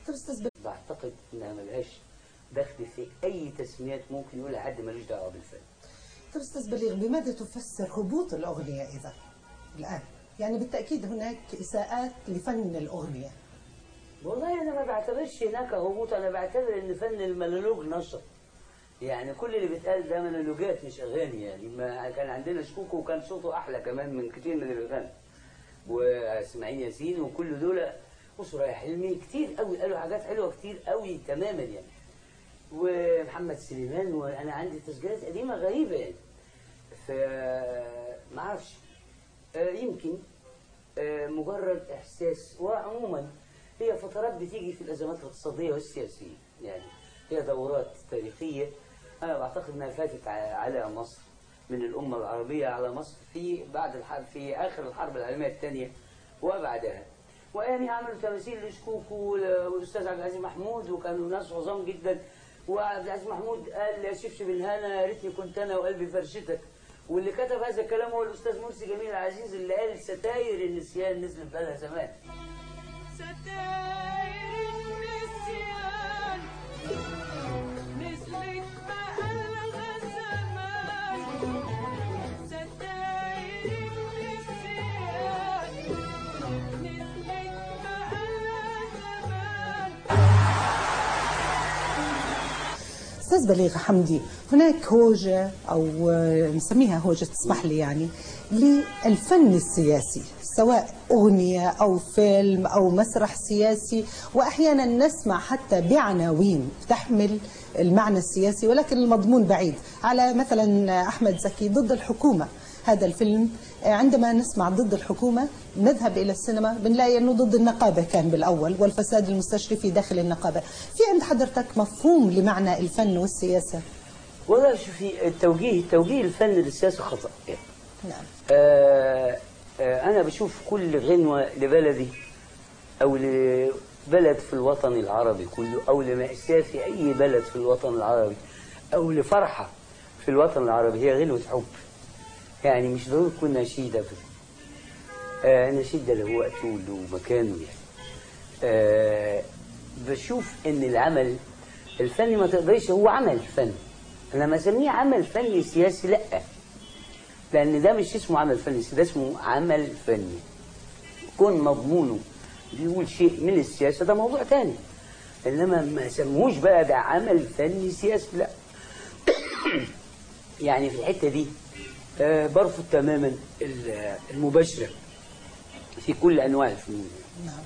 طب استاذ بليغ بعتقد انها ملهاش دخل في اي تسميات ممكن يقولها حد ملوش دعوه بالفن طب استاذ بليغ بماذا تفسر هبوط الاغنيه اذا الان يعني بالتاكيد هناك اساءات لفن الاغنيه والله انا ما بعتبرش هناك هبوط انا بعتبر ان فن المونولوج نشط يعني كل اللي بيتقال ده مونولوجات مش اغاني يعني ما كان عندنا شكوكو وكان صوته احلى كمان من كتير من الاغاني واسماعيل ياسين وكل دول وسرايا حلمي كتير قوي قالوا حاجات حلوه كتير قوي تماما يعني ومحمد سليمان وانا عندي تسجيلات قديمه غريبه يعني ف ما اعرفش آه، يمكن آه، مجرد احساس وعموما هي فترات بتيجي في الازمات الاقتصاديه والسياسيه يعني هي دورات تاريخيه انا بعتقد انها فاتت ع- على مصر من الامه العربيه على مصر في بعد الحرب في اخر الحرب العالميه الثانيه وبعدها ويعني عملوا تماثيل لشكوكو وال- والاستاذ عبد العزيز محمود وكانوا ناس عظام جدا وعبد العزيز محمود قال يا شبشب الهنا يا ريتني كنت انا وقلبي فرشتك واللي كتب هذا الكلام هو الاستاذ مرسي جميل العزيز اللي قال ستاير النسيان نزلت بقالها زمان ستاير النسيان نزلت بقالها زمان ستاير النسيان نزلت بقالها زمان استاذ بليغ حمدي هناك هوجه او آه، نسميها هوجه تسمح لي يعني للفن السياسي سواء اغنيه او فيلم او مسرح سياسي واحيانا نسمع حتى بعناوين تحمل المعنى السياسي ولكن المضمون بعيد على مثلا احمد زكي ضد الحكومه هذا الفيلم عندما نسمع ضد الحكومة نذهب إلى السينما بنلاقي أنه ضد النقابة كان بالأول والفساد المستشرفي داخل النقابة في عند حضرتك مفهوم لمعنى الفن والسياسة والله شوفي التوجيه توجيه الفن للسياسه خطا يعني. نعم آه آه انا بشوف كل غنوه لبلدي او لبلد في الوطن العربي كله او لمأساة في اي بلد في الوطن العربي او لفرحه في الوطن العربي هي غنوه حب يعني مش ضروري تكون نشيده بس آه نشيد ده له وقته وله مكانه يعني آه بشوف ان العمل الفني ما تقدرش هو عمل فن انا ما اسميه عمل فني سياسي لا لان ده مش اسمه عمل فني ده اسمه عمل فني كون مضمونه بيقول شيء من السياسه ده موضوع تاني انما ما سموش بقى ده عمل فني سياسي لا يعني في الحته دي آه، برفض تماما ال- المباشره في كل انواع الفنون نعم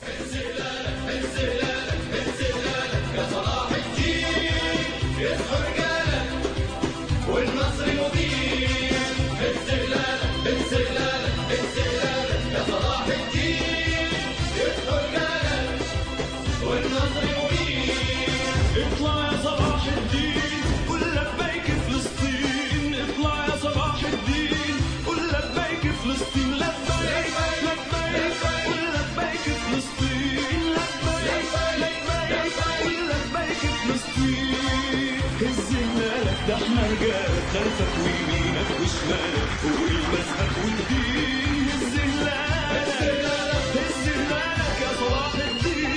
اطلع يا صلاح الدين قول لبيك فلسطين اطلع يا صلاح الدين قول لبيك فلسطين لبيك لبيك قول لبيك فلسطين لبيك لبيك قول لبيك فلسطين هز هلالك ده احنا رجالك خلفك ويمينك وشمالك فوق المذهب والدين هز هلالك هز هلالك يا صلاح الدين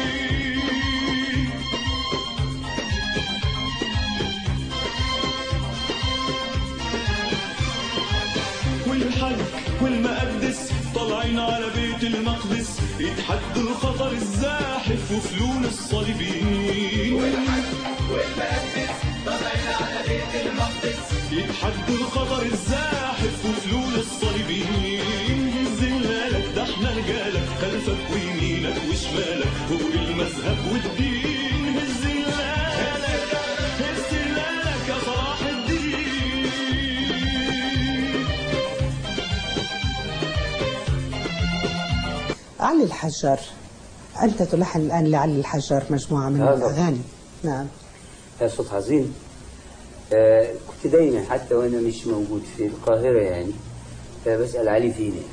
والحج والمقدس طالعين على بيت المقدس يتحدوا خطر الزاحف وفلول الصليبيين والحج والمقدس طالعين على بيت المقدس يتحدوا خطر الزاحف وفلول الصليبيين هز هلالك ده احنا رجالك خلفك ويمينك وشمالك فوق المذهب والدين هز هلالك هز هلالك يا صلاح الدين علي الحجار أنت تلحن الآن لعلي الحجار مجموعة من هذا. الأغاني نعم يا صوت عظيم آه كنت دايما حتى وانا مش موجود في القاهره يعني آه بسال علي فين يعني.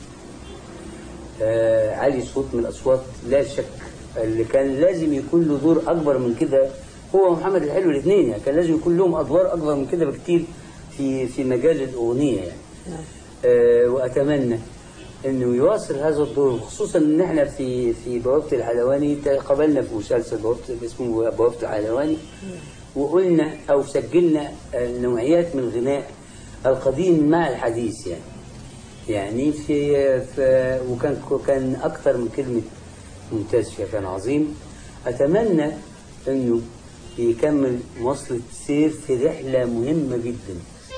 آه علي صوت من الاصوات لا شك اللي كان لازم يكون له دور اكبر من كده هو ومحمد الحلو الاثنين يعني كان لازم يكون لهم ادوار اكبر من كده بكتير في في مجال الاغنيه يعني آه واتمنى انه يواصل هذا الدور خصوصا ان احنا في في بوابه الحلواني قابلنا في مسلسل بوابه اسمه بوابه الحلواني وقلنا او سجلنا آه، نوعيات من الغناء القديم مع الحديث يعني يعني في, في وكان كان اكثر من كلمه ممتاز فيها كان عظيم اتمنى انه يكمل مواصله سير في رحله مهمه جدا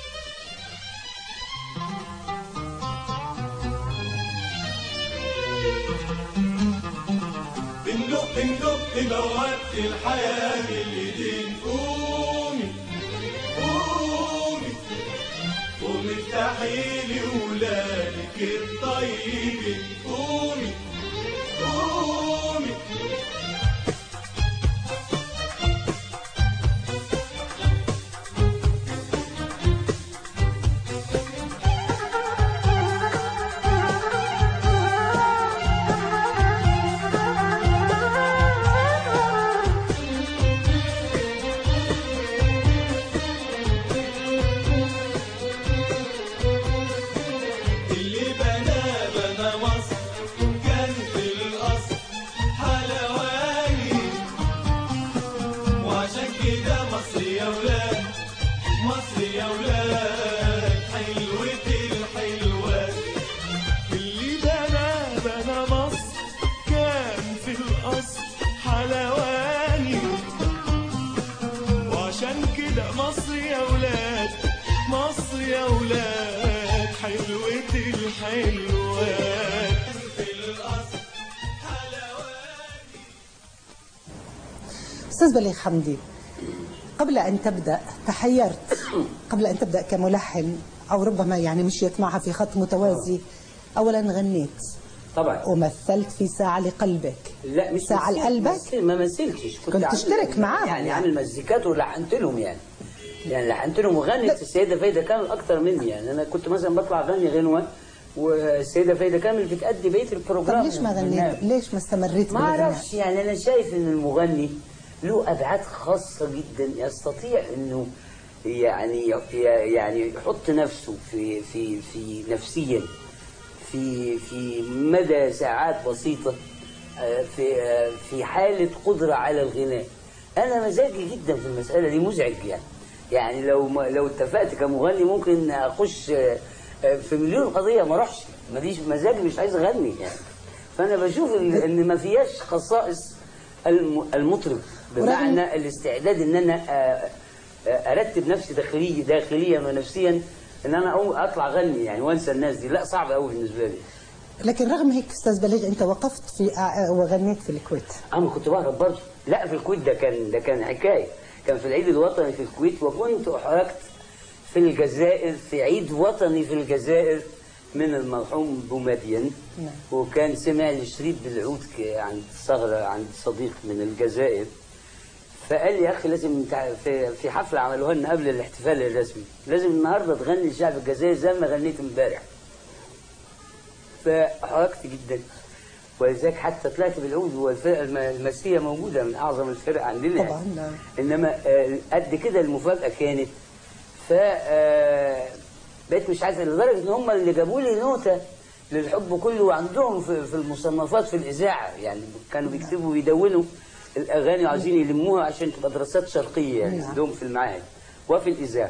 بندق بندق بوابة الحياة بالإيدين قومي قومي قومي افتحي لي ولادك الطيبين قومي قومي اللي بنى بنى مصر كان في الأصل حلواني وعشان كده مصر يا ولاد مصر يا ولاد حلوة الحلوات اللي بنى بنى مصر كان في الأصل حلواني وعشان كده مصر يا ولاد مصر يا ولاد حلوة الحلوات في الأصل حلواني استاذ بليغ حمدي قبل ان تبدا تحيرت قبل ان تبدا كملحن او ربما يعني مشيت معها في خط متوازي اولا غنيت طبعا ومثلت في ساعه لقلبك لا مش ساعه مثلت- لقلبك مثل- ما مثلتش كنت عامل- تشترك معاهم يعني, يعني. عامل مزيكات ولحنت لهم يعني يعني لحنت لهم وغنت السيده فايده كامل اكتر مني يعني انا كنت مثلا بطلع اغني غنوه والسيده فايده كامل بتأدي بقيه طب البروجرام ليش ما بالنعم. غنيت ليش ما استمريت ما بالغناء اعرفش يعني انا شايف ان المغني له ابعاد خاصه جدا يستطيع انه يعني يعني يحط نفسه في في في نفسيا في في مدى ساعات بسيطه آه، في آه، في حاله قدره على الغناء انا مزاجي جدا في المساله دي مزعج يعني يعني لو ما لو اتفقت كمغني ممكن اخش آه، آه، في مليون قضيه ما اروحش ماليش مزاجي مش عايز اغني يعني فانا بشوف ال- ان ما فيهاش خصائص الم- المطرب بمعنى الاستعداد ان انا آه، آه، ارتب نفسي داخليا داخليا ونفسيا ان انا أقوم اطلع اغني يعني وانسى الناس دي لا صعب قوي بالنسبه لي لكن رغم هيك استاذ بليغ انت وقفت في آه، وغنيت في الكويت انا كنت بهرب برضه لا في الكويت ده كان ده كان حكايه كان في العيد الوطني في الكويت وكنت احرجت في الجزائر في عيد وطني في الجزائر من المرحوم بومدين نعم. وكان سمع لي شريط بالعود ك- عند ثغره عند صديق من الجزائر فقال لي يا اخي لازم تع- في في حفله عملوها لنا قبل الاحتفال الرسمي لازم النهارده تغني الشعب الجزائري زي ما غنيت امبارح فحركت جدا ولذلك حتى طلعت بالعود والفرقه الم- المسيه موجوده من اعظم الفرق عندنا طبعاً، يعني. نعم. انما آه، قد كده المفاجاه كانت ف آه، بقيت مش عايز لدرجه ان هم اللي جابوا لي نوته للحب كله وعندهم في, في المصنفات في الاذاعه يعني كانوا بيكتبوا ويدونوا الاغاني وعايزين يلموها عشان تبقى دراسات شرقيه يعني نعم. عندهم في المعاهد وفي الاذاعه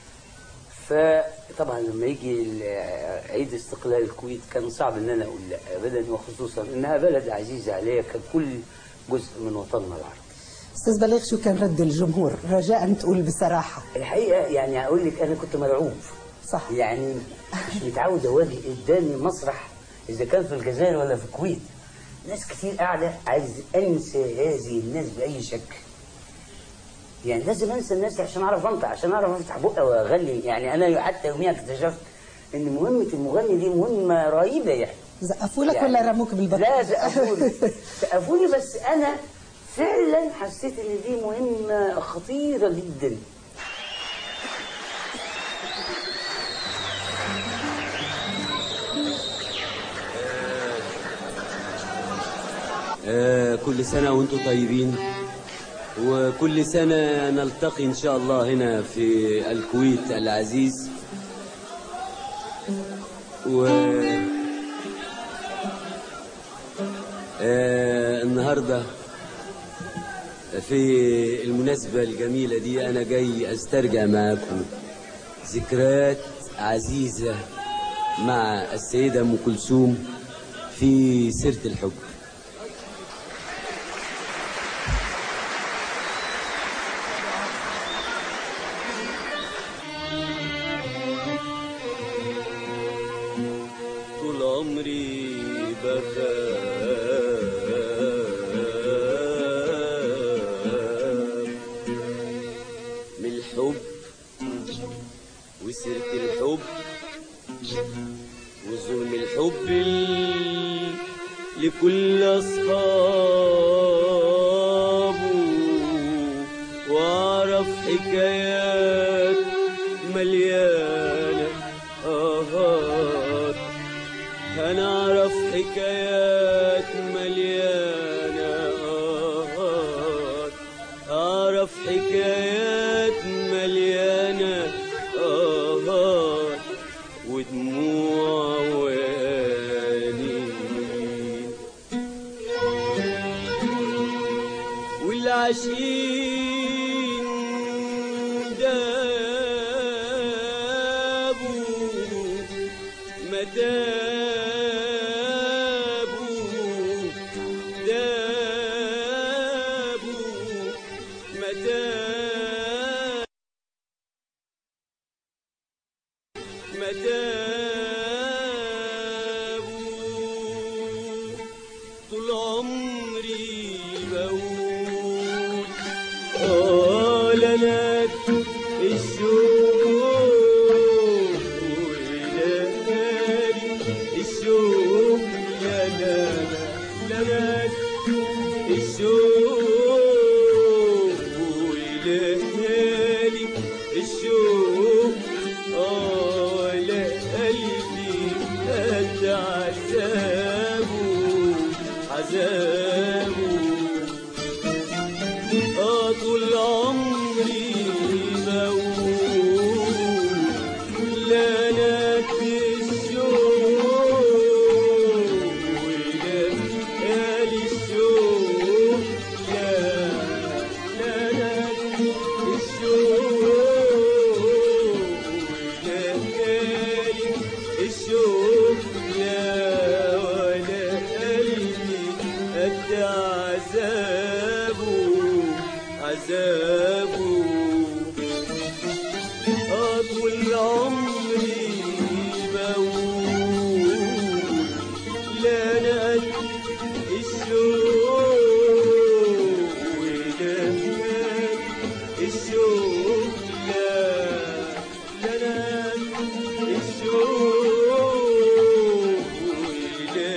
فطبعا لما يجي ال- عيد استقلال الكويت كان صعب ان انا اقول لا ابدا وخصوصا انها بلد عزيزه عليا ككل جزء من وطننا العربي. استاذ بليغ شو كان رد الجمهور رجاء تقول بصراحه الحقيقه يعني اقول لك انا كنت مرعوب صح يعني مش متعود اواجه قدامي مسرح اذا كان في الجزائر ولا في الكويت ناس كتير قاعده عايز انسى هذه الناس باي شكل يعني لازم انسى الناس دي عشان اعرف انطق عشان اعرف افتح بقى واغني يعني انا حتى يوميها اكتشفت ان مهمه المغني دي مهمه رهيبه يعني زقفوا لك يعني ولا رموك بالبطن لا زقفوني زقفوني بس انا فعلا حسيت ان دي مهمه خطيره جدا آه، كل سنة وانتم طيبين وكل سنة نلتقي إن شاء الله هنا في الكويت العزيز و آه النهارده في المناسبة الجميلة دي أنا جاي أسترجع معاكم ذكريات عزيزة مع السيدة أم كلثوم في سيرة الحب طول عمري بخاف من الحب وسيرة الحب وظلم الحب ال- لكل أصحابه وأعرف حكايات مليانة آهات أنا أعرف حكايات مليانة آهات أعرف حكايات مليانة آهات ودموع وأنين والعشيق دابوا ما دابوا دابوا ما دابوا ما دابوا طول عمري بقول اه لك الشوق وليالي الشوق يا لا لك الشوق وليالي الشوق اه لا قلبي قد عذابه عذابه آه طول عمري بقول لا لك الشوق وليالي الشوق لا لا لك الشوق وليالي الشوق لا ولا قلبي قد عذابه عذابه أطول عمري بقول لا أنا قد الشوق ولا الشوق لا لا أنا قد الشوق ولا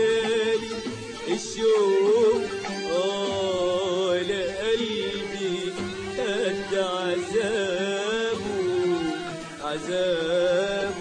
الشوق آه لا قلبي قد عذابه عذابه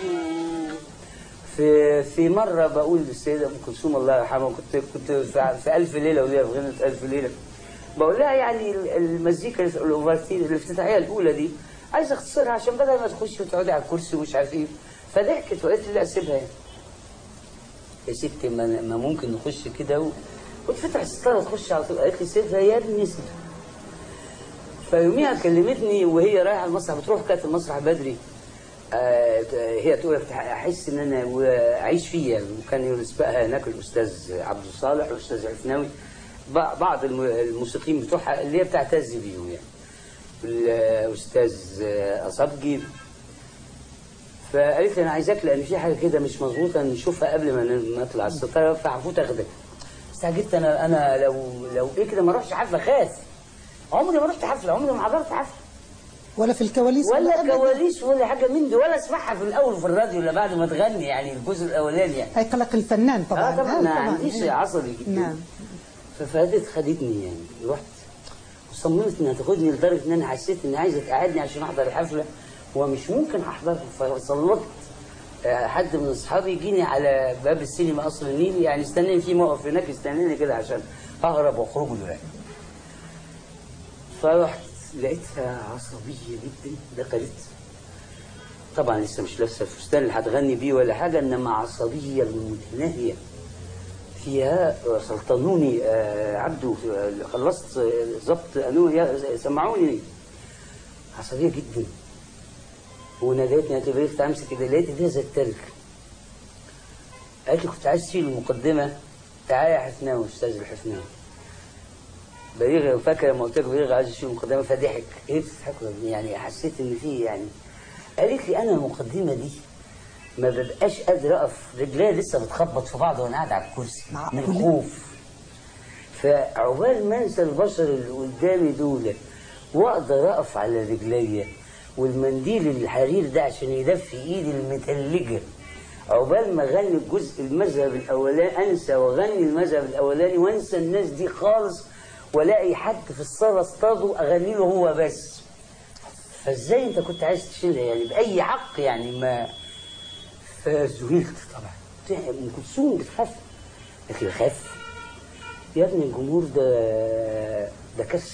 في في مره بقول للسيده ام كلثوم الله يرحمها كنت كنت في في الف ليله وليله في غنى الف ليله بقول لها يعني المزيكا الاوفرتير الافتتاحيه الاولى دي عايز اختصرها عشان بدل ما تخشي وتقعدي على الكرسي ومش عارف ايه فضحكت وقالت لي لا سيبها يعني. يا ستي ما, ما ممكن نخش كده و... وتفتح الستاره تخش على طول قالت لي سيبها يا ابني سيبها فيوميها كلمتني وهي رايحه المسرح بتروح كانت المسرح بدري آه هي تقول لك احس ان انا اعيش فيه يعني وكان يسبقها هناك الاستاذ عبد الصالح والاستاذ عفناوي بع- بعض الم- الموسيقيين بتوعها اللي هي بتعتز بيهم يعني الاستاذ آه، اصبجي فقالت لي انا عايزاك لان في حاجه كده مش مظبوطه نشوفها قبل ما ن- نطلع الستاره فعفوت اخدك استعجبت انا انا لو لو ايه كده ما اروحش حفله خاف عمري ما رحت حفله عمري ما حضرت حفله ولا في الكواليس ولا أبداً. كواليس ولا حاجه من دي ولا اسمعها في الاول في الراديو ولا بعد ما تغني يعني الجزء الاولاني يعني هي قلق الفنان طبعا اه طبعا آه، انا عنديش إيه. عصبي جدا نعم ففادت خدتني يعني رحت وصممت انها تاخدني لدرجه ان انا حسيت اني عايزه تقعدني عشان احضر الحفله ومش ممكن احضرها فصلت آه، حد من اصحابي يجيني على باب السينما قصر النيل يعني استناني في موقف هناك يستناني كده عشان اهرب واخرج له يعني فرحت لقيتها عصبيه جدا دخلت طبعا لسه مش لابسه الفستان اللي هتغني بيه ولا حاجه انما عصبيه المتناهيه فيها سلطنوني آه، عبده آه، خلصت آه، ظبط قالوا لي يا- سمعوني عصبيه جدا وناديتني اعتبرت امسك كده لقيت ايديها زي التلج قالت لي كنت عايز تشيل المقدمه تعالى يا حفناوي استاذ الحفناوي بليغ فاكر لما قلت لك بليغ عايز يشيل المقدمه فضحك ايه بتضحكوا يا ابني؟ يعني حسيت ان في يعني قالت لي انا المقدمه دي ما ببقاش قادر اقف رجليا لسه بتخبط في بعض وانا قاعد على الكرسي من معقولة؟ الخوف فعقبال ما انسى البشر اللي قدامي دول واقدر اقف على رجليا والمنديل الحرير ده عشان يدفي ايدي المتلجه عقبال ما اغني الجزء المذهب الاولاني انسى واغني المذهب الاولاني وانسى الناس دي خالص والاقي حد في الصاله اصطاده اغني له هو بس فازاي انت كنت عايز تشيلها يعني باي حق يعني ما فزهقت طبعا ام كلثوم بتخاف لكن بخاف يا ابني الجمهور ده ده كسر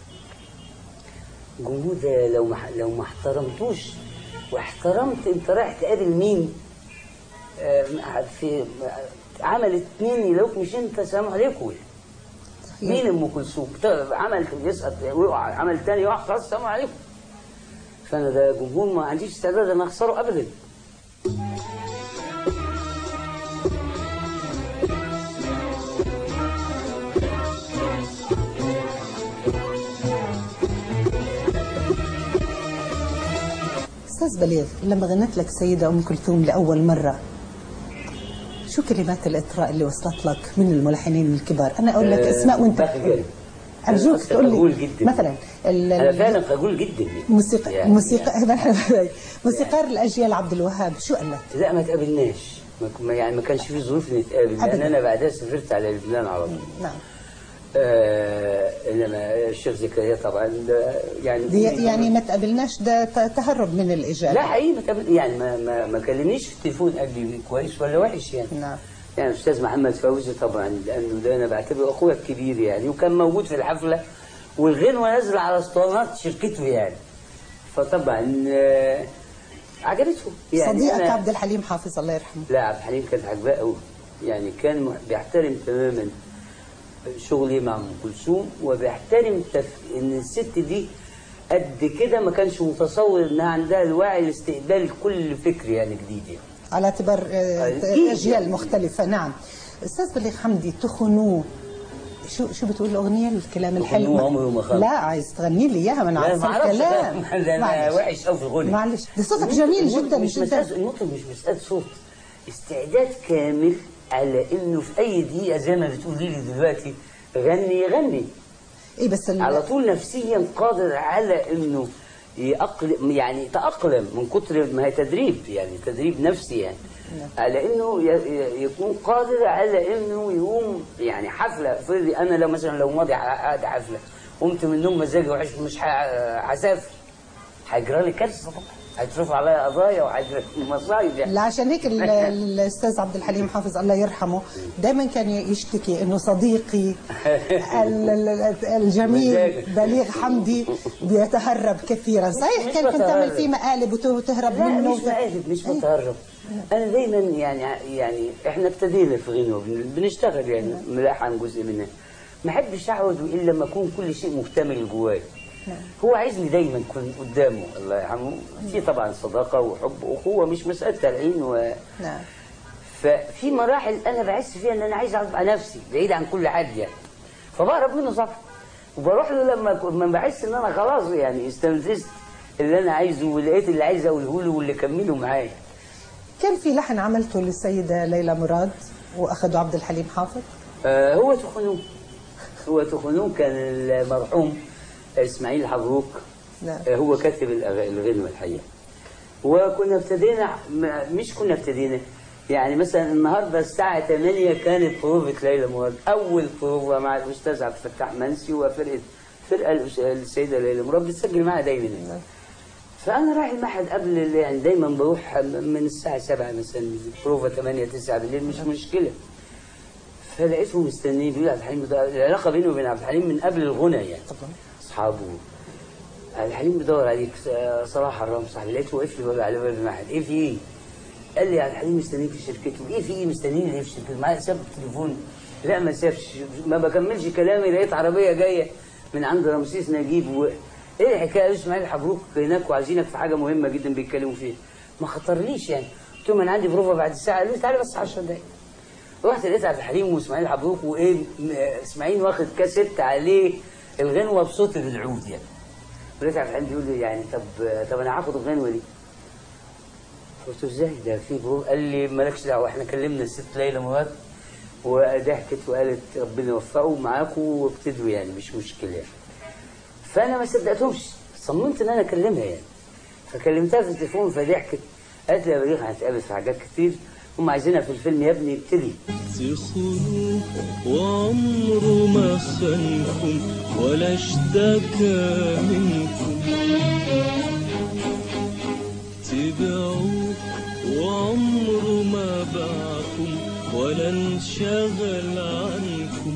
الجمهور ده لو ما لو ما احترمتوش واحترمت انت رايح تقابل مين آه، في عمل اتنين يلاقوك مش انت سلام عليكم مين ام كلثوم ت- عمل يسقط ويقع عمل تاني يقع خلاص السلام عليكم فانا ده جمهور ما عنديش استعداد ان اخسره ابدا استاذ بليغ لما غنت لك سيده ام كلثوم لاول مره شو كلمات الاطراء اللي وصلت لك من الملحنين الكبار انا اقول لك آه، اسماء وانت بخجل. ارجوك أنا تقول خجول لي جدا. مثلا ال- انا ال- فعلا خجول جدا يعني. موسيقى يعني- موسيقى موسيقار الاجيال عبد الوهاب شو قال لك؟ لا ما تقابلناش ما- ما يعني ما كانش في ظروف نتقابل لان أبداً. انا بعدها سافرت على لبنان على طول نعم آه انما الشيخ زكريا طبعا ده يعني دي يعني ما تقابلناش ده ت- تهرب من الاجابه لا حقيقي ما تقابل يعني ما ما, ما كلمنيش في التليفون قال لي كويس ولا وحش يعني نعم يعني الاستاذ محمد فوزي طبعا لانه ده انا بعتبره اخويا الكبير يعني وكان موجود في الحفله والغنوه نازله على اسطوانات شركته يعني فطبعا آه، عجبته يعني صديقك أنا- عبد الحليم حافظ الله يرحمه لا عبد الحليم كانت عاجباه قوي يعني كان مح- بيحترم تماما شغلي مع ام كلثوم وبيحترم تف... ان الست دي قد كده ما كانش متصور انها عندها الوعي لاستقبال كل فكر يعني جديد يعني. على اعتبار آه، أكيد. اجيال مختلفه نعم استاذ بليغ حمدي تخنوه شو شو بتقول الاغنيه الكلام الحلو تخنوه عمره ما خان. لا عايز تغني لي اياها من لا عصر ما اعرفش الكلام ده انا معلش. وحش قوي في الغنى معلش ده صوتك المطرب- جميل المطرب جدا مش جدا مسألة المطرب مش مسألة صوت استعداد كامل على انه في اي دقيقة زي ما بتقولي لي دلوقتي غني يغني ايه بس ال- على طول نفسيا قادر على انه يأقلم يعني تأقلم من كتر ما هي تدريب يعني تدريب نفسي يعني على انه ي- ي- يكون قادر على انه يقوم يعني حفله فرضي انا لو مثلا لو ماضي قاعد حفله قمت من النوم مزاجي وحش مش ه- هسافر هيجرى لي كارثه طبعا هيترفع عليا قضايا وهيجرى لي مصايب يعني لا عشان هيك ال- الاستاذ عبد الحليم حافظ الله يرحمه دائما كان يشتكي انه صديقي ال- ال- الجميل مزاجك. بليغ حمدي بيتهرب كثيرا صحيح مش كان كنت تعمل بتهرب. فيه مقالب وت- وتهرب لا منه مش وت- مقالب مش إيه. متهرب انا دايما يعني يعني احنا ابتدينا في غنوه بن- بنشتغل يعني ملحن جزء منها ما احبش اقعد الا لما اكون كل شيء مكتمل جواي هو عايزني دايما اكون قدامه الله يرحمه في طبعا صداقه وحب واخوه مش مساله تلعين و نعم ففي مراحل انا بحس فيها ان انا عايز اقعد مع نفسي بعيد عن كل حد يعني فبهرب منه صح وبروح له لما لما بحس ان انا خلاص يعني استنفذت اللي انا عايزه ولقيت اللي عايز اقوله له واللي كمله معايا كان في لحن عملته للسيده ليلى مراد واخذه عبد الحليم حافظ آه هو تخنوم هو تخنوم كان المرحوم اسماعيل حبروك نعم. آه هو كاتب الأغ- الغنوة الحقيقة وكنا ابتدينا م- مش كنا ابتدينا يعني مثلا النهارده الساعة 8 كانت بروفة ليلى مراد أول بروفة مع الأستاذ عبد الفتاح منسي وفرقة فرقة الأس- السيدة ليلى مراد بتسجل معاها دايما فأنا رايح المعهد قبل ال- يعني دايما بروح من الساعة 7 مثلا بروفة 8 9 بالليل مش مشكلة فلقيتهم مستنيين بيقول عبد الحليم ده العلاقه بينه وبين عبد الحليم من قبل الغنى يعني طبعا اصحابه عبد الحليم بيدور عليك س- صلاح حرام صاحبي لقيته واقف لي باب على باب المعهد ايه في ايه؟ قال لي عبد الحليم مستنيك في شركته ايه في ايه مستنيني ليه في شركته معايا حساب التليفون لا ما سافش ما بكملش كلامي لقيت عربيه جايه من عند رمسيس نجيب و... ايه الحكايه يا اسماعيل حبروك هناك وعايزينك في حاجه مهمه جدا بيتكلموا فيها ما خطرليش يعني قلت لهم انا عندي بروفا بعد الساعه قالوا لي تعالى بس 10 دقايق رحت لقيت عبد الحليم واسماعيل حبروك وايه م- اسماعيل واخد كاسيت عليه الغنوه بصوت العود يعني ولقيت عبد الحليم بيقول لي يعني طب طب انا هاخد الغنوه دي قلت له ازاي ده في بروف قال لي مالكش دعوه احنا كلمنا الست ليلى مراد وضحكت وقالت ربنا يوفقه معاكم وابتدوا يعني مش مشكله يعني. فانا ما صدقتهمش صممت ان انا اكلمها يعني فكلمتها في التليفون فضحكت قالت لي يا بليغ هنتقابل في حاجات كتير هم عايزينها في الفيلم يا ابني ابتدي تخنوا وعمره ما خانكم ولا اشتكى منكم تبعوه وعمره ما باعكم ولا انشغل عنكم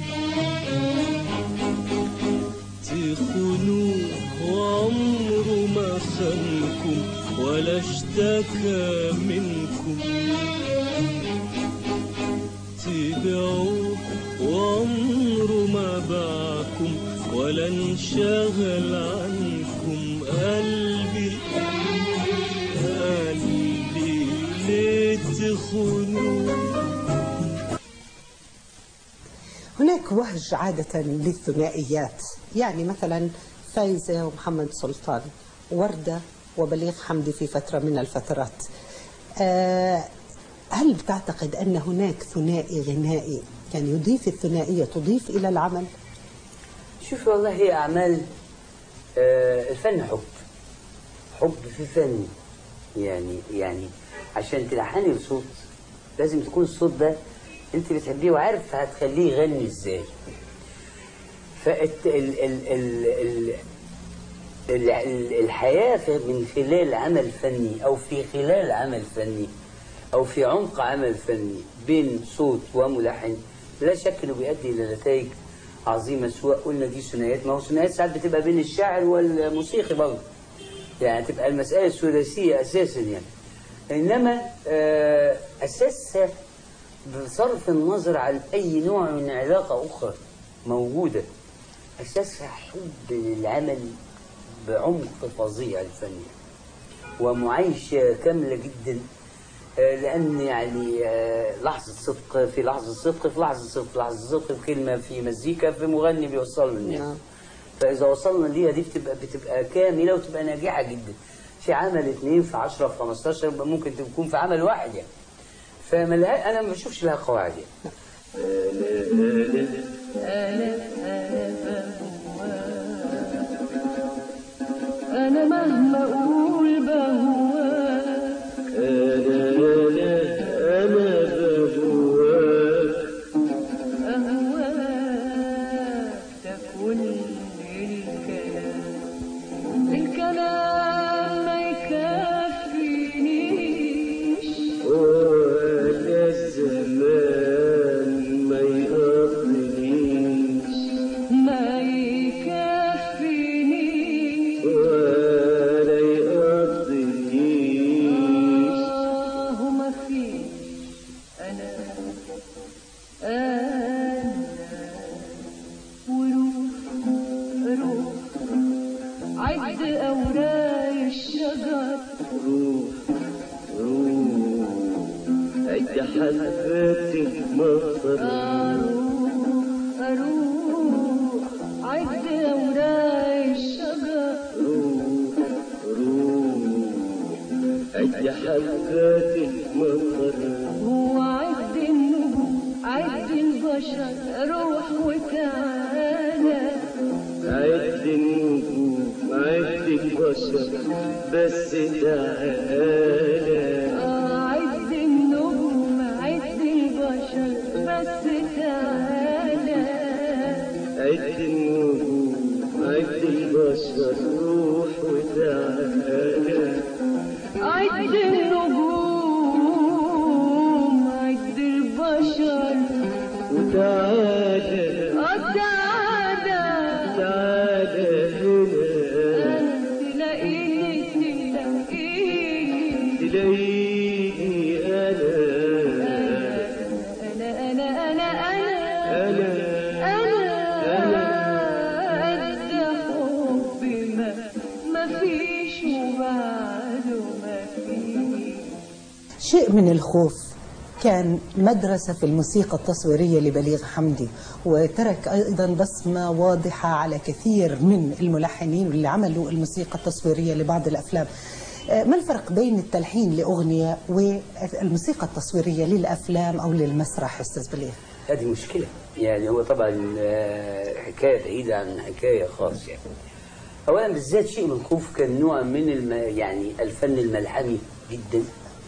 تخنوه وعمره ما خانكم ولا اشتكى منكم تبعوه وعمره ما باعكم ولا انشغل عنكم قلبي قلبي ليه تخونوه هناك وهج عادة للثنائيات يعني مثلا فايزة ومحمد سلطان وردة وبليغ حمدي في فترة من الفترات آه، هل بتعتقد أن هناك ثنائي غنائي يعني يضيف الثنائية تضيف إلى العمل شوف والله هي اعمال آه، الفن حب حب في فن يعني يعني عشان تلحني الصوت لازم تكون الصوت ده انت بتحبيه وعارف هتخليه يغني ازاي فالت ال ال ال ال ال- ال- الحياة في- من خلال عمل فني أو في خلال عمل فني أو في عمق عمل فني بين صوت وملحن لا شك إنه بيؤدي إلى نتائج عظيمة سواء قلنا دي ثنائيات ما هو ثنائيات ساعات بتبقى بين الشاعر والموسيقي برضه يعني تبقى المسألة ثلاثية أساسا يعني إنما آه، أساسها بصرف النظر عن أي نوع من علاقة أخرى موجودة أساسها حب للعمل بعمق فظيع الفني ومعايشة كاملة جدا آه، لأن يعني آه، لحظة صدق في لحظة صدق في لحظة صدق في لحظة صدق في كلمة في مزيكا في مغني بيوصل للناس نعم. فإذا وصلنا ليها دي بتبقى بتبقى كاملة وتبقى ناجحة جدا في عمل اثنين في 10 في 15 يبقى ممكن تكون في عمل واحد يعني فملها أنا ما بشوفش لها قواعد يعني أنا مهما أقول بهواك أهواك ده كل الكلام الكلام ما يكفينيش ولا الزمان ما يقضنيش ما يكفينيش ولا يقضنيش آه ما فيش أنا أنا وروح روح عد أوراق الشجر روح روح عد حبات المطر أروح أروح عد أوراق الشجر روح روح عد حبات المطر وعد النجوم عد البشر روح وتعالى عد النجوم عد البشر بس تعالى عد النجوم عد البشر بس تعالى عد النجوم عد البشر روح وتعالى عد النجوم عد البشر وتعالى تعالى تعالى هنا تلاقيني تلاقيني تلاقيني أنا أنا أنا أنا أنا شيء من الخوف كان مدرسة في الموسيقى التصويرية لبليغ حمدي وترك أيضا بصمة واضحة على كثير من الملحنين واللي عملوا الموسيقى التصويرية لبعض الأفلام آه، ما الفرق بين التلحين لأغنية والموسيقى التصويرية للأفلام أو للمسرح أستاذ بليغ هذه مشكلة يعني هو طبعا آه، حكاية بعيدة عن حكاية خالص يعني أولا بالذات شيء من الخوف كان نوع من الم... يعني الفن الملحمي جدا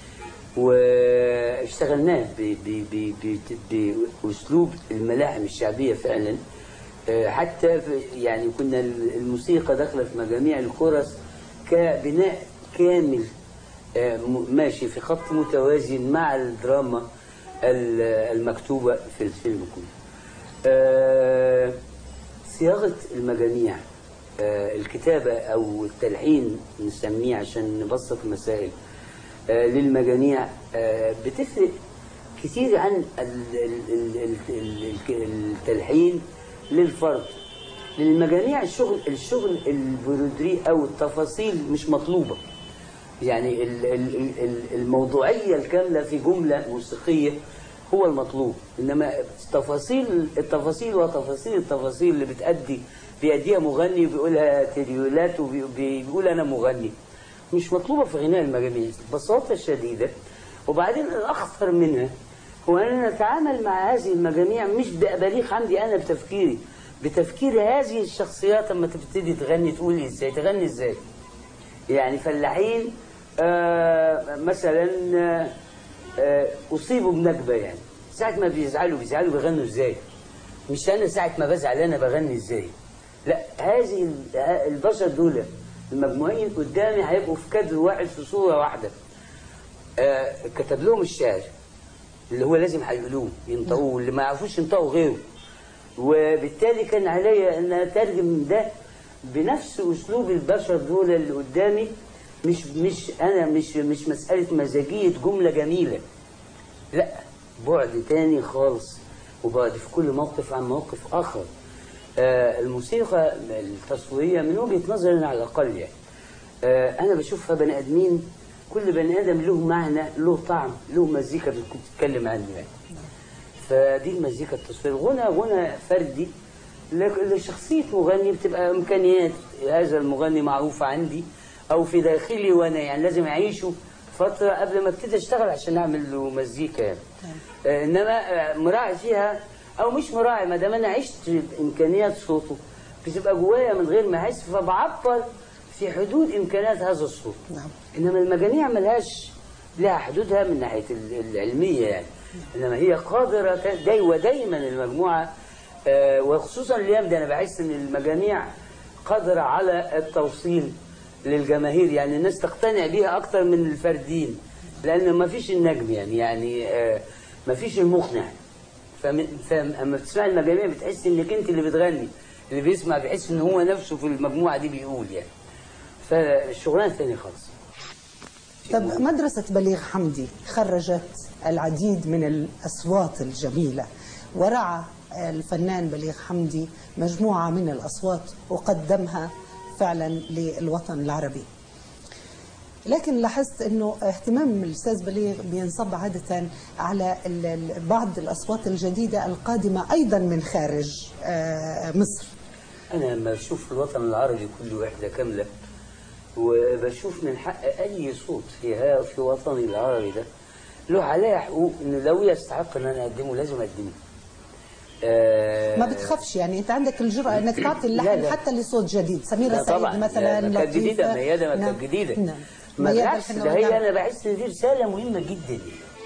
واشتغلناه ب... ب... ب... ب... بأسلوب الملاحم الشعبية فعلا آه، حتى في يعني كنا الموسيقى داخلة في مجاميع الكورس كبناء كامل آه، م- ماشي في خط متوازن مع الدراما ال- المكتوبة في الفيلم كله آه، صياغة المجاميع آه، الكتابة أو التلحين نسميه عشان نبسط المسائل آه، للمجاميع آه، بتفرق كتير عن ال- ال- ال- ال- ال- التلحين للفرد للمجاميع الشغل الشغل البرودري أو التفاصيل مش مطلوبة يعني ال- ال- ال- ال- الموضوعية الكاملة في جملة موسيقية هو المطلوب إنما تفاصيل التفاصيل وتفاصيل التفاصيل اللي بتأدي بيأديها مغني وبيقولها تريولات وبيقول أنا مغني مش مطلوبة في غناء المجاميع ببساطة شديدة وبعدين الأخطر منها هو أننا نتعامل مع هذه المجاميع مش ببليغ حمدي أنا بتفكيري بتفكير هذه الشخصيات لما تبتدي تغني تقول ازاي تغني ازاي يعني فلاحين آه مثلا آه آه اصيبوا بنكبه يعني ساعه ما بيزعلوا بيزعلوا بيغنوا ازاي مش انا ساعه ما بزعل انا بغني ازاي لا هذه ال- ه- البشر دول المجموعين قدامي هيبقوا في كادر واحد في صوره واحده آه كتب لهم الشعر اللي هو لازم هيقولوه ينطقوه واللي ما يعرفوش ينطقوا غيره وبالتالي كان عليا ان اترجم ده بنفس اسلوب البشر دول اللي قدامي مش مش انا مش مش مساله مزاجيه جمله جميله لا بعد تاني خالص وبعد في كل موقف عن موقف اخر آه الموسيقى التصويريه من وجهه نظري أنا على الاقل يعني آه انا بشوفها بني ادمين كل بني ادم له معنى له طعم له مزيكا بتتكلم عنه يعني فدي المزيكا التصوير غنى غنى فردي لك- لشخصية مغني بتبقى إمكانيات هذا المغني معروفة عندي أو في داخلي وأنا يعني لازم أعيشه فترة قبل ما ابتدي أشتغل عشان أعمل له مزيكا يعني. آه، إنما آه، مراعي فيها أو مش مراعي ما دام أنا عشت إمكانيات صوته بتبقى جوايا من غير ما أحس فبعبر في حدود إمكانيات هذا الصوت نعم. إنما المجاميع ملهاش لها حدودها من ناحية ال- العلمية يعني إنما هي قادرة ت- داي ودايما المجموعة آه، وخصوصا الأيام دي أنا بحس إن المجاميع قادرة على التوصيل للجماهير يعني الناس تقتنع بيها أكتر من الفردين لأن ما فيش النجم يعني يعني آه، ما فيش المقنع فم- فاما بتسمع المجاميع بتحس انك انت اللي بتغني اللي بيسمع بيحس ان هو نفسه في المجموعه دي بيقول يعني فالشغلانه ثانيه خالص طب مدرسة بليغ حمدي خرجت العديد من الأصوات الجميلة ورعى الفنان بليغ حمدي مجموعة من الأصوات وقدمها فعلا للوطن العربي لكن لاحظت انه اهتمام الاستاذ بليغ بينصب عاده على ال- ال- بعض الاصوات الجديده القادمه ايضا من خارج آه، مصر انا لما بشوف الوطن العربي كله وحده كامله وبشوف من حق اي صوت في ها في وطني العربي ده له عليا حقوق انه لو يستحق ان انا اقدمه لازم اقدمه آه، ما بتخافش يعني انت عندك الجرأة انك تعطي لا، اللحن لا. حتى لصوت جديد سميرة لا سعيد طبعا مثلا لا، ما كانت جديده لطيفة. ميادة ما نعم. كانت جديده نعم ما ميادة بالعكس الحناوي، ده هي نعم. انا بحس ان دي رساله مهمه جدا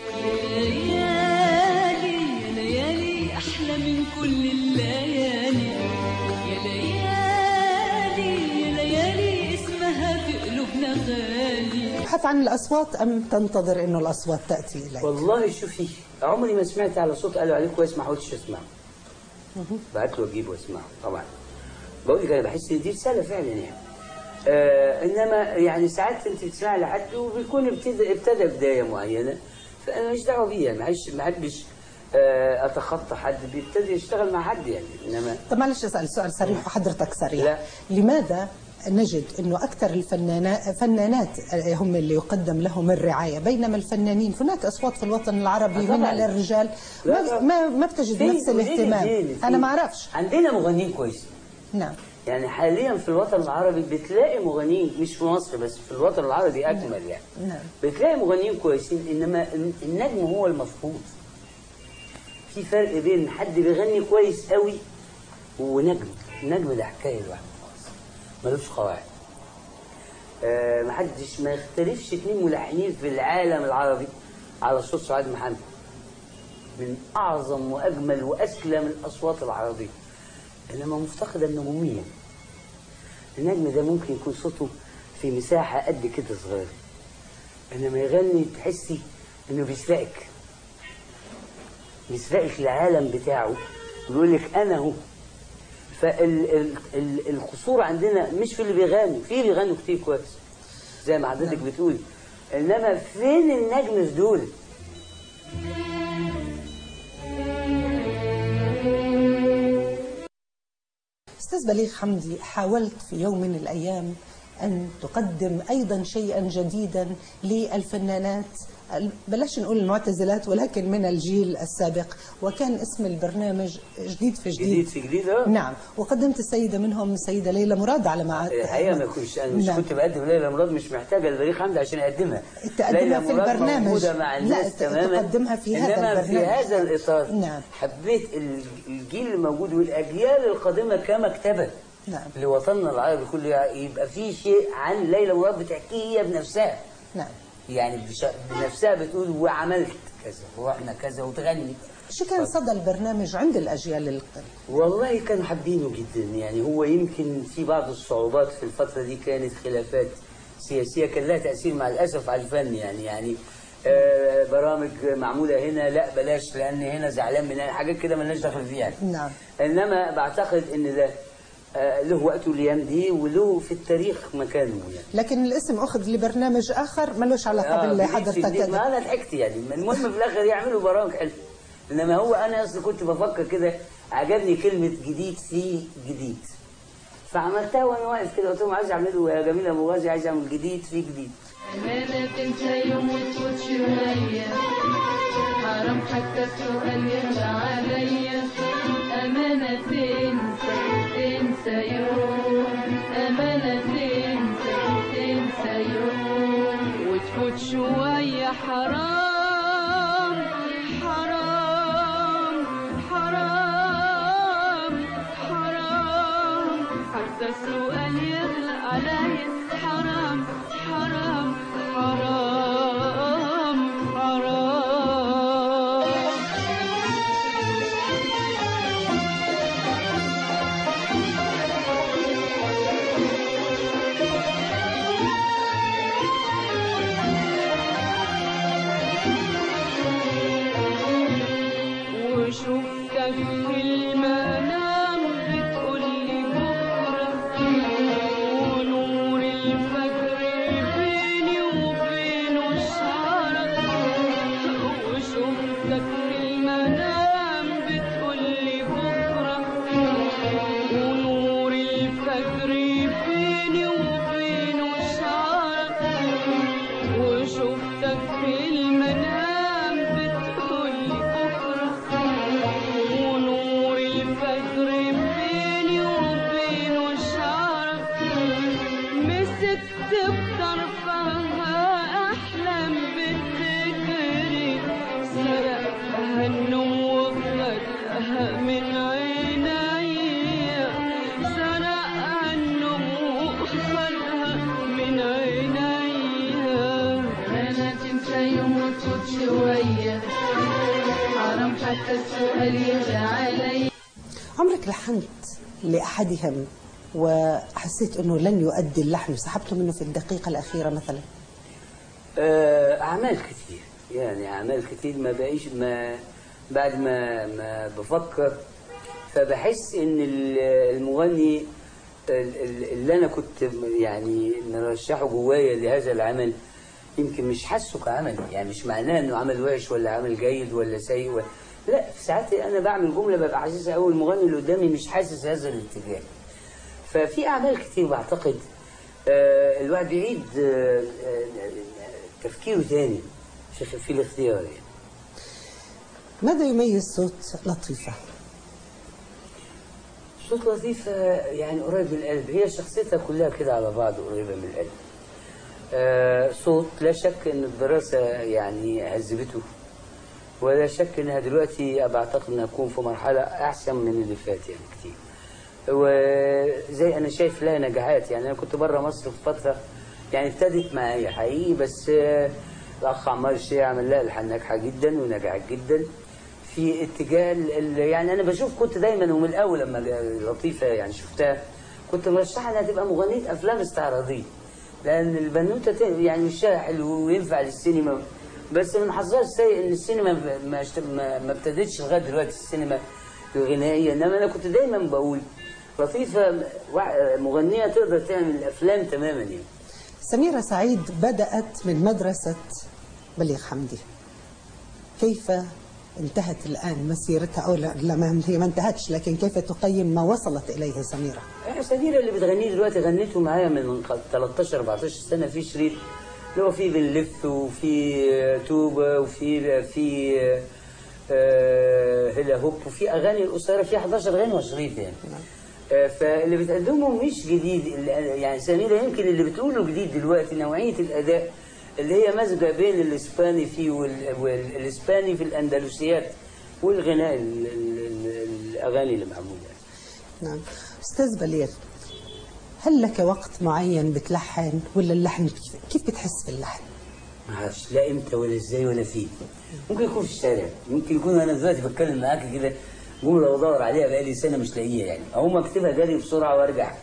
ليالي يا ليالي أحلى من كل الليالي يا ليالي يا ليالي اسمها في قلوبنا غالي تبحث عن الاصوات ام تنتظر انه الاصوات تاتي اليك والله شوفي عمري ما سمعت على صوت قالوا عليه كويس ما حاولتش اسمعه بعت له اجيبه واسمعه طبعا بقول لك انا بحس ان دي رساله فعلا يعني آه انما يعني ساعات انت بتسمع لحد وبيكون ابتدى ابتدى بدايه معينه فانا مش دعوه بيه يعني ما حدش- ما حدش آه اتخطى حد بيبتدي يشتغل مع حد يعني انما طب معلش اسال سؤال صريح وحضرتك صريح لا. لماذا نجد انه اكثر الفنانات فنانات هم اللي يقدم لهم الرعايه بينما الفنانين هناك اصوات في الوطن العربي آه، من طبعاً. الرجال لا، ما لا. ما, ما بتجد في- نفس في- الاهتمام في- في- انا ما اعرفش عندنا مغنيين كويسين نعم يعني حاليا في الوطن العربي بتلاقي مغنيين مش في مصر بس في الوطن العربي اكمل يعني نعم. بتلاقي مغنيين كويسين انما النجم هو المفروض في فرق بين حد بيغني كويس قوي ونجم النجم ده حكايه لوحده خالص ملوش قواعد آه محدش ما يختلفش اتنين ملحنين في العالم العربي على صوت سعاد محمد من اعظم واجمل واسلم الاصوات العربيه انما مفتقده النجوميه النجم ده ممكن يكون صوته في مساحه قد كده صغيره انما يغني تحسي انه بيسرقك بيسرقك العالم بتاعه ويقول لك انا هو فالقصور عندنا مش في اللي بيغنوا في بيغنوا كتير كويس زي ما حضرتك بتقولي انما فين النجم في دول استاذ بليغ حمدي حاولت في يوم من الايام ان تقدم ايضا شيئا جديدا للفنانات بلاش نقول المعتزلات ولكن من الجيل السابق وكان اسم البرنامج جديد في جديد جديد في جديد اه نعم وقدمت السيده منهم السيده ليلى مراد على ما الحقيقه ما كنتش انا مش نعم. كنت بقدم ليلى مراد مش محتاجه البريق حمدي عشان اقدمها تقدمها ليلى في مراد البرنامج. موجوده مع لا، الناس ت- تماما تقدمها في هذا انما في البرنامج. هذا الاطار نعم. حبيت ال- الجيل الموجود والاجيال القادمه كمكتبه نعم. لوطننا العربي كله يبقى في شيء عن ليلى مراد بتحكيه هي بنفسها نعم يعني بش- بنفسها بتقول وعملت كذا واحنا كذا وتغني شو كان صدى البرنامج عند الاجيال القديمه والله كانوا حابينه جدا يعني هو يمكن في بعض الصعوبات في الفترة دي كانت خلافات سياسية كان لها تأثير مع الأسف على الفن يعني يعني آه برامج معمولة هنا لا بلاش لأن هنا زعلان منها حاجات كده مالناش دخل فيها نعم. إنما بعتقد إن ده آه له وقته الأيام دي وله في التاريخ مكانه يعني لكن الاسم اخذ لبرنامج اخر ملوش علاقه آه، باللي جديد في جديد. حضرتك ما انا ضحكت يعني المهم في الاخر يعملوا برامج حلوه انما هو انا اصلا كنت بفكر كده عجبني كلمه جديد في جديد فعملتها وانا واقف كده قلت لهم عايز اعمله يا جميل ابو غازي عايز اعمل جديد في جديد أمانة تنسى يوم وتفوت شوية حرام حتى السؤال يرجع عليا أمانة تنسى تنسى يوم أمانة تنسى تنسى يوم وتفوت شوية حرام حرام حرام حرام حتى السؤال يغلى عليا حرام حرام حرام حرام وشفتك في المنام بتقولي بكرة ونور الفجر بيني وبينه شعرك وشفتك في المنام بتقولي بكرة ونور الفجر بيني وبينه شعرك وشفتك في المنام بتقولي بكرة ونور الفجر بيني وبينه شعرك مسكت بطرفها أحلام بتجري سرقها النوم وخدها من عينيا سرقها النوم وخدها من عينيا أنا تنسى يوم وتفوت شوية حرام حتى السؤال يجي عليا عمرك لحنت لاحدهم وحسيت انه لن يؤدي اللحن وسحبته منه في الدقيقه الاخيره مثلا آه، اعمال كتير يعني اعمال كتير ما بقيش ما بعد ما ما بفكر فبحس ان ال- المغني ال- ال- اللي انا كنت يعني مرشحه جوايا لهذا العمل يمكن مش حاسه كعمل يعني مش معناه انه عمل وحش ولا عمل جيد ولا سيء ولا لا في ساعات انا بعمل جمله ببقى حاسسها قوي المغني اللي قدامي مش حاسس هذا الاتجاه ففي اعمال كتير بعتقد آه، الواحد يعيد آه، آه، تفكيره تاني في في الاختيار يعني ماذا يميز صوت لطيفة؟ صوت لطيفة يعني قريب من القلب هي شخصيتها كلها كده على بعض قريبة من القلب آه، صوت لا شك ان الدراسة يعني هذبته ولا شك انها دلوقتي بعتقد انها تكون في مرحلة احسن من اللي فات يعني كتير وزي انا شايف لها نجاحات يعني انا كنت بره مصر في فترة يعني ابتدت معايا حقيقي بس آه، الاخ عمار الشيعي عمل لها الحان ناجحة جدا ونجحت جدا في اتجاه ال- ال- يعني انا بشوف كنت دايما ومن الاول لما لطيفه يعني شفتها كنت مرشحها انها تبقى مغنيه افلام استعراضيه لان البنوته ت- يعني وشها حلو وينفع للسينما بس من حظها السيء ان السينما ما- ما اشت- ما ما ابتدتش لغايه دلوقتي السينما الغنائيه انما انا كنت دايما بقول لطيفه وا- مغنيه تقدر تعمل افلام تماما يعني سميرة سعيد بدأت من مدرسة بليغ حمدي كيف انتهت الآن مسيرتها أو لا لا، ما هي ما انتهتش لكن كيف تقيم ما وصلت إليه سميرة آه، سميرة اللي بتغنيه دلوقتي غنيته معايا من خ- 13 14 سنه في شريط اللي هو فيه بنلف وفي آه، توبه وفي في آه، آه، هلا هوب وفي اغاني القصيره في 11 غنوه شريط يعني آه، فاللي بتقدمه مش جديد اللي- يعني سميرة يمكن اللي بتقوله جديد دلوقتي نوعيه الاداء اللي هي مزجه بين الاسباني فيه وال- والاسباني في الاندلسيات والغناء ال- ال- ال- الاغاني اللي معموله نعم أستاذ بليغ هل لك وقت معين بتلحن ولا اللحن كيف بتحس في اللحن؟ ما اعرفش لا امتى ولا ازاي ولا فين ممكن يكون في الشارع ممكن يكون انا دلوقتي بتكلم معاك كده جمله بدور عليها بقالي سنه مش لاقيها يعني اقوم اكتبها جري بسرعه وارجع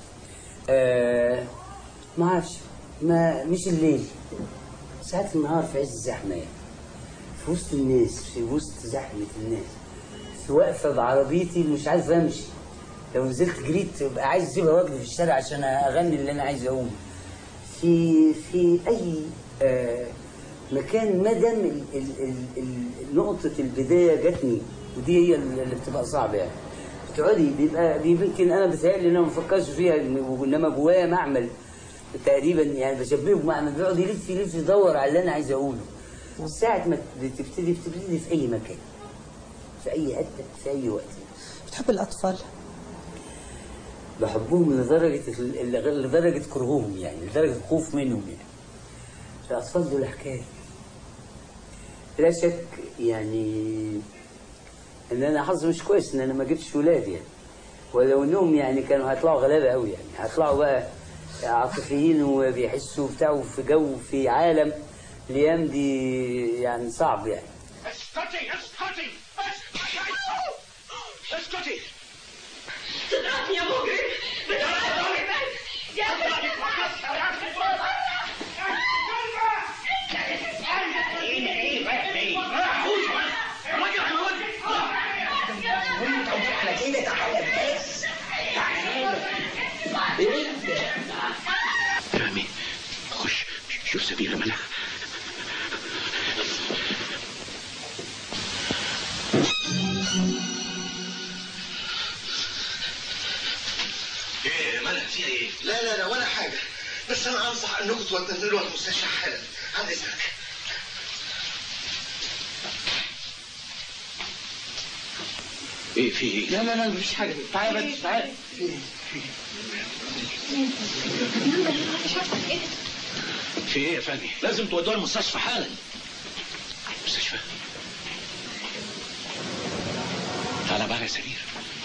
آه ما اعرفش ما مش الليل ساعات النهار في عز الزحمه يعني في وسط الناس في وسط زحمه الناس في واقفه بعربيتي مش عارف امشي لو نزلت جريت ببقى عايز اسيبها واجري في الشارع عشان اغني اللي انا عايز اقوله في في اي آه مكان ما دام ال- ال- ال- ال- نقطه البدايه جاتني ودي هي اللي بتبقى صعبه يعني بتقعدي بيبقى يمكن انا بتهيألي ان انا ما بفكرش فيها انما جوايا معمل تقريبا يعني بشبهه بمعمل بيقعد يلف يلف يدور على اللي انا عايز اقوله ساعة ما بتبتدي بتبتدي في اي مكان في اي حته في اي وقت بتحب الأطفال؟ بحبهم لدرجة لدرجة كرههم يعني لدرجة الخوف منهم يعني الأطفال دول حكاية لا شك يعني إن أنا حظي مش كويس إن أنا ما جبتش ولاد يعني ولو إنهم يعني كانوا هيطلعوا غلابة قوي يعني هيطلعوا بقى عاطفيين وبيحسوا بتاع في جو في عالم الأيام دي يعني صعب يعني اسكتي اسكتي اسكتي اسكتي تضربني يا مجرم بتضربني يا فهمي خش شوف سميرة مالها ايه مالها في ايه؟ لا لا لا ولا حاجة بس أنا أنصح أنكم تودوها المستشفى حالا عن إذنك ايه في ايه؟ لا لا لا مفيش حاجة تعالى بس تعالى في ايه يا فهمي؟ لازم تودوها المستشفى حالا المستشفى تعالى بقى يا سمير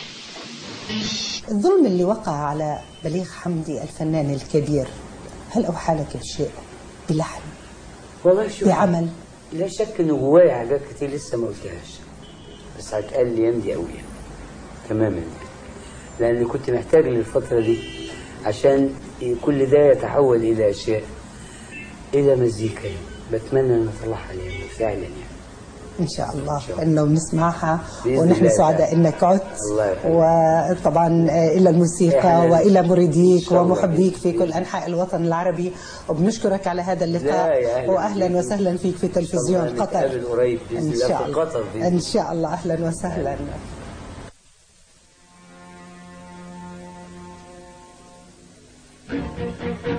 الظلم اللي وقع على بليغ حمدي الفنان الكبير هل أوحى لك بشيء بلحن والله شوف بعمل لا شك ان جوايا حاجات كتير لسه ما قلتهاش بس هتقال الايام دي قوي يعني. تماما يعني. لان كنت محتاج للفتره دي عشان كل ده يتحول الى اشياء الى مزيكا يعني. بتمنى ان اطلعها يعني فعلا يعني إن شاء الله إنه نسمعها بإذن ونحن الله سعداء تعالى. إنك عدت الله يخليك. وطبعا آه، إلى الموسيقى إحنا وإلى إن مريديك شاء الله. ومحبيك في كل أنحاء الوطن العربي وبنشكرك على هذا لا، يا اللقاء أهلا وأهلا بيك. وسهلا فيك في إن شاء تلفزيون الله قطر نتقابل قريب بإذن إن الله شاء في الله قطر بإذن إن شاء الله أهلا وسهلا Thank